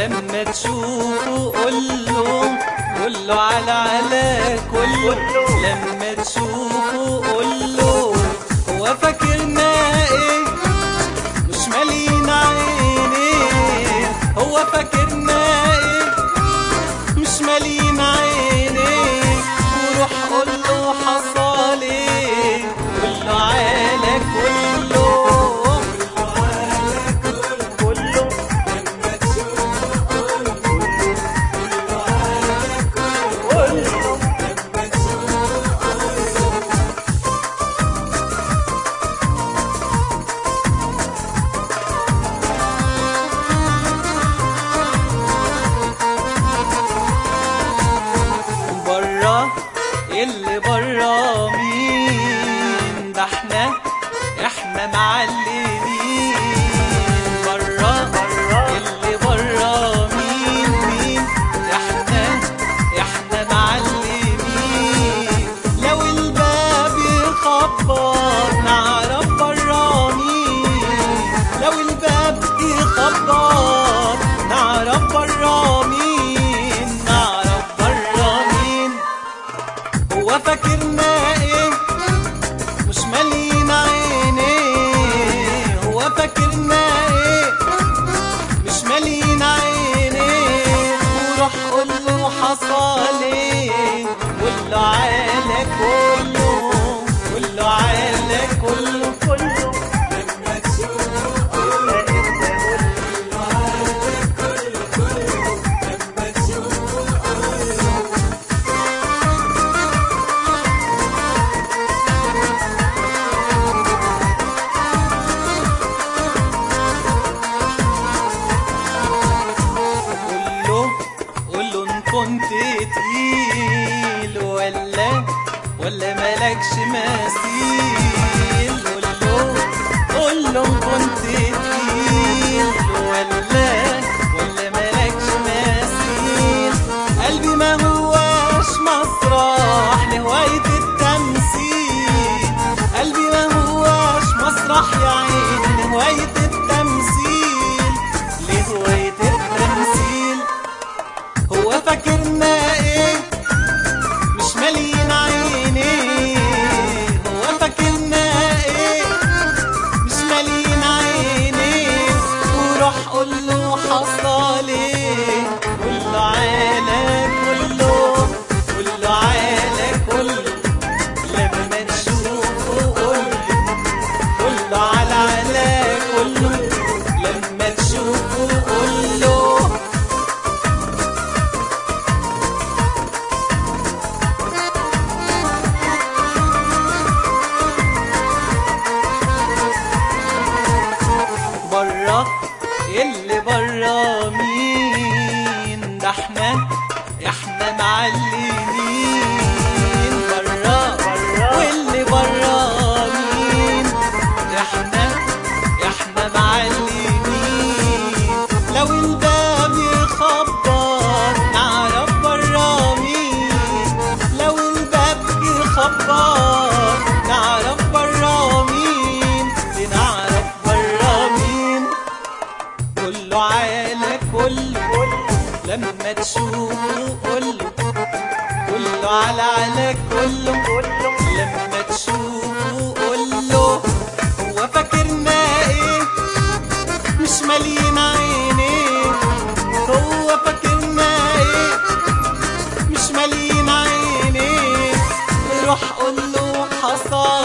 لما تشوفه قوله قوله على على كله لما تشوفه قوله هو فاكرنا ايه مش مالين عينيه هو فاكرنا ايه مش مالين عينيه وروح قوله حصل ايه قوله على كله كله كله برا اللي برا مين ده احنا احنا معلمين برا اللي برا مين مين احنا احنا معلمين لو الباب يخبط نعرف برا مين لو الباب يخبط نعرف برا مين نعرف برا مين هو فاكرنا ايه مش مالين عينيه هو فاكرنا ايه مش مالين عينيه وروح قول له حصل ايه قول له على كله قول له على كله كله لما قوله قوله ان كنت تقيل ولا ولا مالكش مثيل قوله قوله ان كنت تقيل ولا ولا مالكش مثيل قلبي ما هواش مسرح لهواية التمثيل قلبي ما هواش مسرح يا عيني لهواية التمثيل لهواية التمثيل هو فاكرنا ايه مش مالين عينيه هو فاكرنا ايه مش مالين عينيه وروح قول له حصل ايه قول له على كله قول له على كله لما تشوفه قول قول له على على كله لما تشوفه قول له برا اللي برا مين ده احنا احنا معلمين برا واللي برا مين ده احنا احنا معلمين لو الباب يخبط نعرف برا مين لو الباب يخبط نعرف برا مين بنعرف برا مين كله على كله لما تشوفه قوله كله على على كله لما تشوفه قوله هو فاكرنا ايه مش مالين عينيه هو فاكرنا ايه مش مالين عينيه روح قوله حصل